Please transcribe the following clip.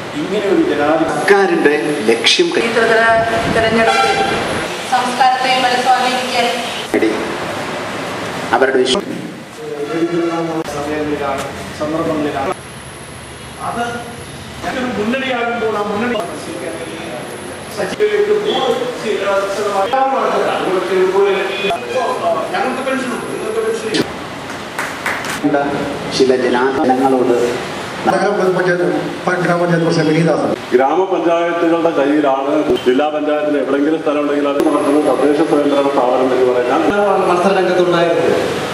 ഇങ്ങനെ ഒരു ജനാധിപത്യ സർക്കാരിന്റെ ലക്ഷ്യം ഈ ത്രിതല തെരഞ്ഞെടുപ്പിൽ സംസ്കാരത്തെ മനസ്വാധീനിക്കാൻ കൈ അവരുടെ വിശ്വ സമയങ്ങളിലാണ് സന്ദർഭങ്ങളിലാണ് അത് ഞാനൊരു മുന്നണിയാകുമ്പോൾ ആ മുന്നണി മനസ്സിലാക്കാൻ സജീവമായിട്ട് ഞങ്ങൾക്ക് പെൻഷനുണ്ട് നിങ്ങൾക്ക് പെൻഷൻ ചില ജനാജനങ്ങളോട് ഗ്രാമപഞ്ചായത്ത് ഗ്രാമപഞ്ചായത്ത് പ്രസിഡന്റ് വിനീതാസൻ ഗ്രാമപഞ്ചായത്തുകളുടെ കയ്യിലാണ് ജില്ലാ പഞ്ചായത്തിന് എവിടെയെങ്കിലും സ്ഥലം ഉണ്ടെങ്കിൽ അത് നടത്തുന്നത് തദ്ദേശ സ്വയംഭരണ സ്ഥാപനം എന്ന് പറയാൻ ഞാൻ മത്സരരംഗത്തുണ്ടായിരുന്നത്